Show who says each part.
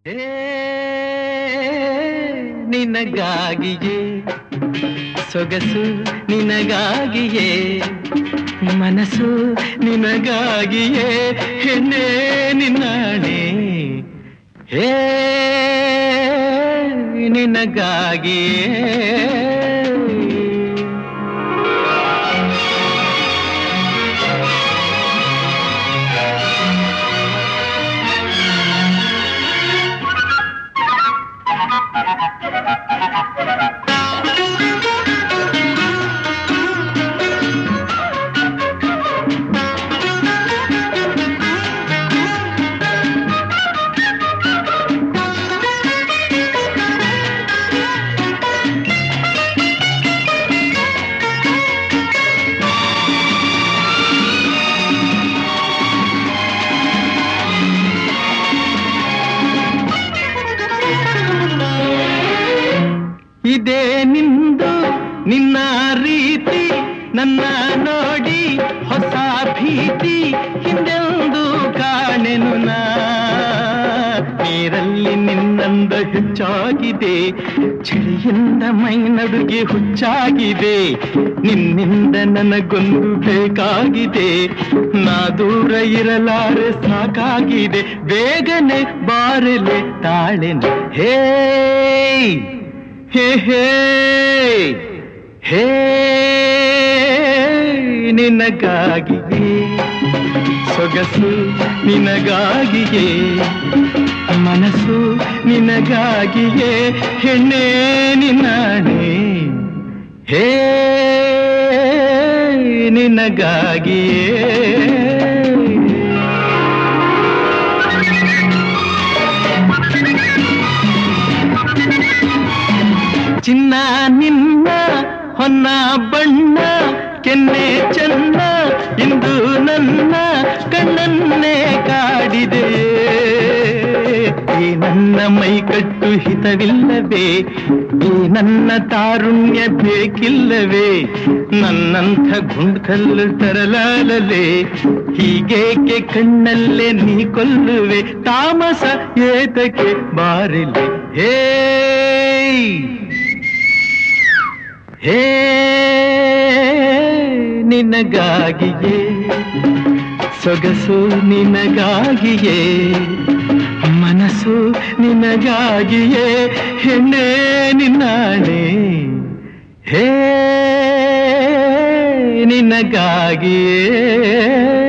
Speaker 1: ಹೇ ನಿನಗಾಗಿಯೇ ಸೊಗಸು ನಿನಗಾಗಿಯೇ ಮನಸ್ಸು ನಿನಗಾಗಿಯೇ ಹೆಣ್ಣೆ ನಿನ್ನಾಣೆ ಹೇ ನಿನಗಾಗಿಯೇ ಇದೇ ನಿಂದು ನಿನ್ನ ರೀತಿ ನನ್ನ ನೋಡಿ ಹೊಸ ಭೀತಿ ಹಿಂದೆಂದು ಕಾಣೆನು ನಾ ನೀರಲ್ಲಿ ನಿನ್ನಂದ ಹೆಚ್ಚಾಗಿದೆ ಚಳಿಯಿಂದ ಮೈ ನಡುಗೆ ಹುಚ್ಚಾಗಿದೆ ನಿನ್ನಿಂದ ನನಗೊಂದು ಬೇಕಾಗಿದೆ ನಾ ದೂರ ಇರಲಾರೆ ಸಾಕಾಗಿದೆ ಬೇಗನೆ ಬಾರಲೆ ತಾಳೆನೆ ಹೇ ಹೇ ಹೇ ಹೇ ನಿನಗಾಗಿಯೇ ಸೊಗಸು ನಿನಗಾಗಿಯೇ ಮನಸ್ಸು ನಿನಗಾಗಿಯೇ ಹೆಣ್ಣೆ ನಿನ್ನಾಣೆ ಹೇ ನಿನಗಾಗಿಯೇ ಚಿನ್ನ ನಿನ್ನ ಹೊನ್ನ ಬಣ್ಣ ಕೆನ್ನೆ ಚೆನ್ನ ಇಂದು ನನ್ನ ಕಣ್ಣನ್ನೇ ಕಾಡಿದೆ ಈ ನನ್ನ ಮೈಕಟ್ಟು ಹಿತವಿಲ್ಲವೇ ಈ ನನ್ನ ತಾರುಣ್ಯ ಬೇಕಿಲ್ಲವೇ ನನ್ನಂಥ ಗುಂಡ್ಕಲ್ಲು ತರಲಾಲಲೆ ಹೀಗೇಕೆ ಕಣ್ಣಲ್ಲೇ ನೀ ಕೊಲ್ಲುವೆ ತಾಮಸ ಏತಕ್ಕೆ ಬಾರಿಲೆ ಹೇ ಹೇ ನಿನಗಾಗಿಯೇ ಸೊಗಸು ನಿನಗಾಗಿಯೇ ಮನಸ್ಸು ನಿನಗಾಗಿಯೇ ಹೆಣ್ಣೆ ನಿನ್ನಾಣೆ ಹೇ ನಿನಗಾಗಿಯೇ